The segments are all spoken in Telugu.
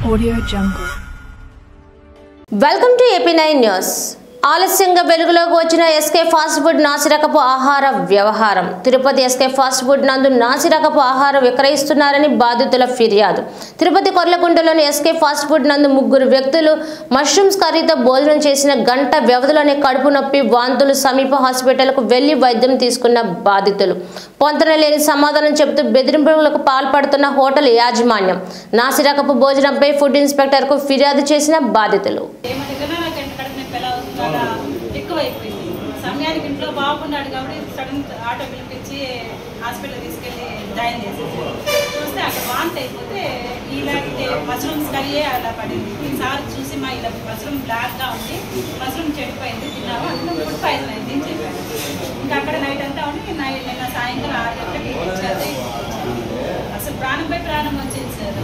Audio Jungle. Welcome to AP nine news ఆలస్యంగా వెలుగులోకి వచ్చిన ఎస్కే ఫాస్ట్ ఫుడ్ నాసిరకపు ఆహార వ్యవహారం తిరుపతి ఎస్కే ఫాస్ట్ ఫుడ్ నందు నాసిరకపు ఆహారం విక్రయిస్తున్నారని బాధితుల ఫిర్యాదు తిరుపతి కొర్లకుంటలోని ఎస్కే ఫాస్ట్ ఫుడ్ నందు ముగ్గురు వ్యక్తులు మష్రూమ్స్ కర్రీతో భోజనం చేసిన గంట వ్యవధిలోనే కడుపు నొప్పి వాంతులు సమీప హాస్పిటల్కు వెళ్లి వైద్యం తీసుకున్న బాధితులు పొంతన లేని సమాధానం చెబుతూ బెదిరింపులకు పాల్పడుతున్న హోటల్ యాజమాన్యం నాసిరకపు భోజనంపై ఫుడ్ ఇన్స్పెక్టర్కు ఫిర్యాదు చేసిన బాధితులు ఏమంటే తినడానికంటే కడుపు నొప్పి ఎలా వస్తుందో అలా ఎక్కువైపోయింది సమయానికి ఇంట్లో బాగున్నాడు కాబట్టి సడన్ ఆటో పిలిపించి హాస్పిటల్ తీసుకెళ్ళి జాయిన్ చేసేసి చూస్తే అక్కడ వాంతి అయిపోతే ఇలాంటి మష్రూమ్స్ కర్రీయే అలా పడింది ఈసారి చూసి మా ఇలా మష్రూమ్ బ్లాక్గా ఉంది మష్రూమ్ చెడిపోయింది తిన్నాము అందులో ఫుడ్ పాయిజన్ అయింది అని చెప్పారు ఇంకా అక్కడ నైట్ అంతా ఉండి నైట్ నిన్న సాయంత్రం ఆరు గంటలకి వచ్చారు అసలు ప్రాణంపై ప్రాణం వచ్చింది సార్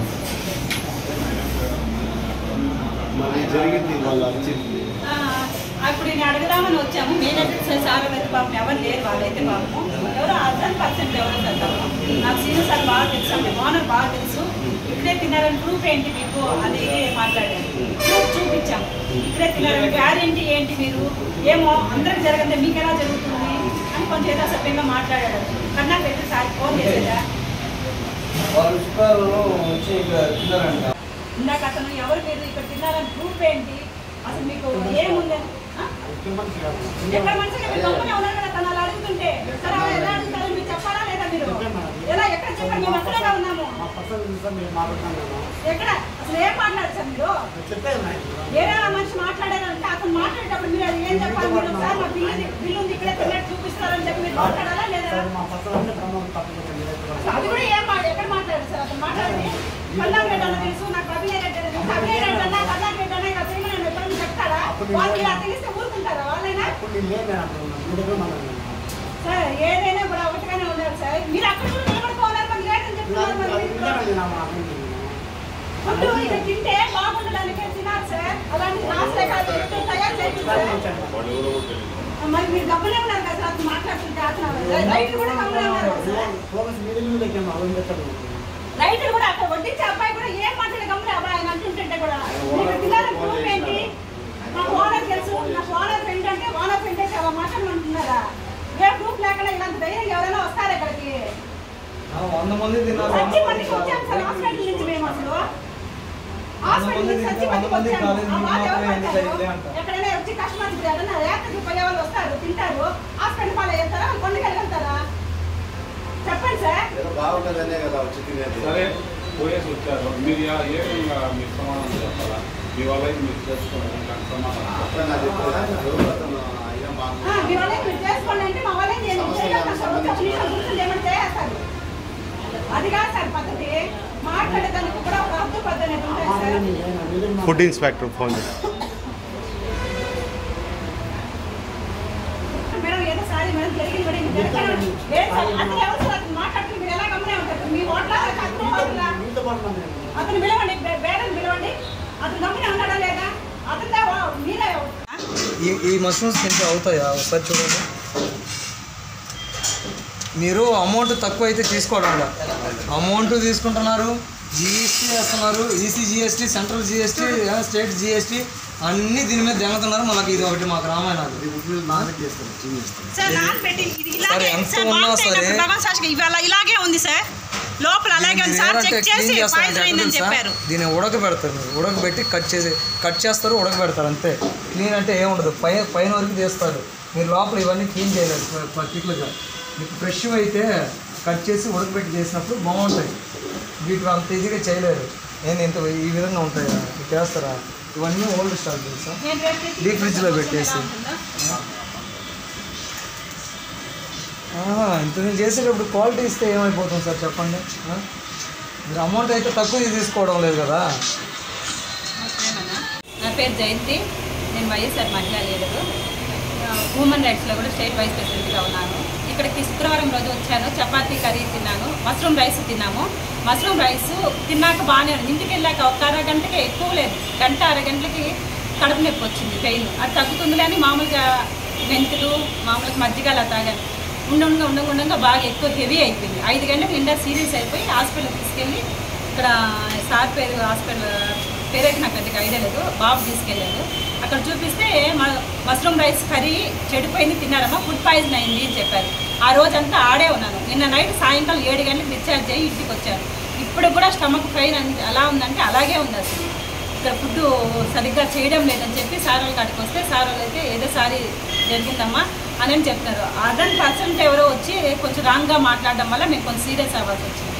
మరి జరిగింది వాళ్ళు వచ్చింది ఆ, అప్పుడు నేను అడగదామని వచ్చాము మేనేజర్ సార్ సార్ అయితే పాపం ఎవరు లేరు వాళ్ళైతే పాపం ఎవరో అర్థం పర్సెంట్ ఎవరు చదువు నాకు సీనియర్ సార్ బాగా తెలుసు అంటే ఓనర్ బాగా తెలుసు ఇక్కడే తిన్నారని ప్రూఫ్ ఏంటి మీకు అది ఇది మాట్లాడారు ప్రూఫ్ చూపించాం ఇక్కడే తిన్నారని గ్యారెంటీ ఏంటి మీరు ఏమో అందరికి జరగదే మీకు ఎలా జరుగుతుంది అని కొంచెం ఏదో సభ్యంగా మాట్లాడాడు కన్నా పెట్టి సార్ ఫోన్ చేసేదా వాళ్ళు శుక్రవారం వచ్చి ఇక్కడ తిన్నారంట ఇందాక అతను ఎవరు మీరు ఇక్కడ తిన్నారని ప్రూఫ్ ఏంటి అసలు మీకు ఏముందని ఆ? ఎక్కడ మంచిగా మీరు గమ్మునే ఉన్నారు కదా తను అలా అడుగుతుంటే సరే అలా ఎలా అడుగుతారు మీరు చెప్పాలా లేదా మీరు ఎలా ఎక్కడ చెప్పండి మేము అక్కడే ఉన్నాము ఎక్కడ అసలు ఏం మాట్లాడారు సార్ మీరు వేరే మనిషి మాట్లాడారంటే అతను మాట్లాడేటప్పుడు మీరు అది ఏం చెప్పాలి మీరు సార్ మా బిల్లు బిల్లు ఉంది ఇక్కడే తిన్నట్టు చూపిస్తారని చెప్పి మీరు మాట్లాడాలా లేదా అసలు అది కూడా ఏం మాట ఎక్కడ మాట్లాడారు సార్ అతను మాట్లాడి కల్లాం రెడ్డి అన్న తెలుసు నాకు అభినయ రెడ్డి అని తెలుసు అభినయ రెడ్డి అన్న కల్లాం రెడ్డి అన్న ఇలా చేయమని నేను ఎప్పుడైనా చెప్తారా వాళ్ళు ఇలా తెలిస్తే ఊరుకుంటారా వాళ్ళైనా సార్ ఏదైనా కూడా ఒకటిగానే ఉన్నారు సార్ మీరు అక్కడ కూడా నిలబడుకోవాలని మరి లేదని చెప్తున్నారు మరి మీరు. ఫుడ్ ఇక్కడ తింటే బాగుండడానికి తినాలి సార్ అలాంటి నాశనకాలు ఎప్పుడు తయారు చేయండి సార్ మరి మీరు గమ్మునే ఉన్నారు కదా సార్ అతను మాట్లాడుతుంటే అతను రైతులు కూడా గమ్మునే ఉన్నారు కదా సార్ రైతులు కూడా అక్కడ వడ్డించే అబ్బాయి కూడా ఏం మాట్లాడే గమ్మునే అబ్బాయి ఆయన అంటుంటే కూడా మీకు తినాలని ప్రూఫ్ ఏంటి మా ఓనర్ తెలుసు నా ఓనర్ ఫ్రెండ్ అంటే ఓనర్ ఫ్రెండ్ అయితే అలా మాట్లాడమంటున్నారా ఏ ప్రూఫ్ లేకుండా ఇలాంటి ధైర్యం ఎవరైనా వస్తారు ఇక్కడికి వంద మంది తిన్నారు వంద సచ్చి మంది మందికి వచ్చాం సార్ హాస్పిటల్ నుంచి మేము అసలు హాస్పిటల్ నుంచి మంది సచ్చి వంద మందికి మంది వచ్చాము. కాలేదు, ఆ మీకు వాళ్ళు ఎవరు మాత్రమే ఎందుకు పడతారు? అయింది అంట. ఎక్కడైనా వచ్చి కస్టమర్స్ ఏదైనా యాత్రకి పోయే వాళ్ళు వస్తారు తింటారు హాస్పిటల్ పాలు వెళ్తారా కొండకి వెళ్తారా చెప్పండి సార్ ఏదో బాగుంటుందనే కదా వచ్చి తినేది సరే పోయేసి వచ్చారు మీరు యా- ఏ విధంగా మీరు సమాధానం చెప్పాలా మీ వల్ల ఇది మీరు చేసుకోండి దానికి సమాధానం అట్లా నాకు చెప్పారా అతను అయినా ఆ, బాగుంది మీ వాళ్ళని మీరు చేసుకోండి అంటే మా వాళ్ళని నేను చేయగలుగుతాను సార్. ఒక నిమిషం కూర్చొని ఏమైనా చేస్తారు అది కాదు సార్ పద్ధతి మాట్లాడేదానికి కూడా ఒక హద్దు పద్ధతి అనేది ఉంటుంది సార్ ఫుడ్ ఇన్స్పెక్టర్ ఫోన్ చేసి మేడం ఏదో సారీ మేడం జరిగింది మేడం ఇది జరగలేదు. లేదు సార్, అతను ఎవరు సార్ అతను మాట్లాడుతున్నారు మీరు ఎలా గమనే ఉంటారు మీ ఓట్ల అతను ఓట్ల అతను పిలవండి బే- బేరని పిలవండి అతను గమనే ఉన్నాడా లేదా అతను మీరే ఈ ఈ మష్రూమ్స్ తింటే అవుతాయా ఒకసారి చూడండి మీరు అమౌంట్ తక్కువ అయితే తీసుకోవడం అమౌంట్ తీసుకుంటున్నారు జిఎస్టీ వేస్తున్నారు ఈసీ GST central GST state GST అన్నీ దీని మీద దెంగతున్నారు మనకి ఇది ఒకటి మాకు రామాయణాలు సార్ నాన్ పెట్టి ఇది సరే, ఇలాగే ఎంత సార్ ఉన్నా బాక్స్ సరే. అయినప్పుడు భగవాన్ సాక్షిగా ఇవాళ ఇలాగే ఉంది సార్ లోపల అలాగే ఉంది సార్ ఏంటంటే చెక్ చేసి క్లీన్ చేస్తారు పాయిజన్ అయిందని తెలుసా? చెప్పారు దీన్ని ఉడకబెడతారు మీరు ఉడకబెట్టి కట్ చేసి కట్ చేస్తారు ఉడకబెడతారు అంతే క్లీన్ అంటే ఏముండదు పై పైన వరకు తీస్తారు మీరు లోపల ఇవన్నీ క్లీన్ చేయలేదు పర్టికులర్గా మీకు ఫ్రెష్ అయితే కట్ చేసి ఉడకబెట్టి చేసినప్పుడు బాగుంటాయి వీటిని అంత ఈజీగా చేయలేరు ఏంది ఇంత ఈ విధంగా ఉంటాయి మీకు చేస్తారా ఇవన్నీ ఓల్డ్ స్టాక్ తెలుసా నేను రేపు తెచ్చి డీప్ ఫ్రిడ్జ్లో పెట్టేసి. ఎలా ఉంటుందో? ఆహా, ఇంత నేను చేసేటప్పుడు క్వాలిటీ ఇస్తే ఏమైపోతుంది సార్ చెప్పండి ఆ? మీరు అమౌంట్ అయితే తక్కువ తీసుకోవడం లేదు కదా నా పేరు జయంతి నేను వైఎస్ఆర్ మహిళా లీడరు హ్యూమన్ రైట్స్లో కూడా స్టేట్ వైస్ ప్రెసిడెంట్గా ఉన్నాను ఇక్కడికి శుక్రవారం రోజు వచ్చాను చపాతీ కర్రీ తిన్నాను మష్రూమ్ రైస్ తిన్నాము మష్రూమ్ రైస్ తిన్నాక బాగానే ఉంది ఇంటికి వెళ్ళాక ఒక అరగంటకి ఎక్కువ లేదు గంట అరగంటలకి కడుపు నొప్పి వచ్చింది పెయిన్ అది తగ్గుతుందిలే అని మామూలుగా మెంతులు మామూలుగా మజ్జిగ అలా తాగాను ఉండగా ఉండగా ఉండగా బాగా ఎక్కువ హెవీ అయిపోయింది ఐదు గంటలకు నిండా సీరియస్ అయిపోయి హాస్పిటల్ తీసుకెళ్ళి ఇక్కడ సార్ పేరు హాస్పిటల్ పేరైతే నాకు పెద్దగా ఐడియా లేదు బాబు తీసుకెళ్ళాడు అక్కడ చూపిస్తే మ- మష్రూమ్ రైస్ కర్రీ చెడిపోయింది తిన్నారమ్మా ఫుడ్ పాయిజన్ అయింది అని చెప్పారు ఆ రోజంతా ఆడే ఉన్నాను నిన్న నైట్ సాయంకాలం ఏడు గంటలకు డిశ్చార్జ్ అయ్యి ఇంటికి వచ్చాను ఇప్పుడు కూడా స్టమక్ పెయిన్ అంత ఎలా ఉందంటే అలాగే ఉంది అసలు ఇక్కడ ఫుడ్ సరిగ్గా చేయడం లేదని చెప్పి సార్ వాళ్ళ కాడికి వస్తే సార్ వాళ్ళు అయితే ఏదో సారి జరిగిందమ్మా అని అని చెప్తున్నారు అదర్ పర్సెంట్ ఎవరో వచ్చి కొంచెం రాంగ్గా మాట్లాడడం వల్ల మేము కొంచెం సీరియస్ అవ్వాల్సి వచ్చింది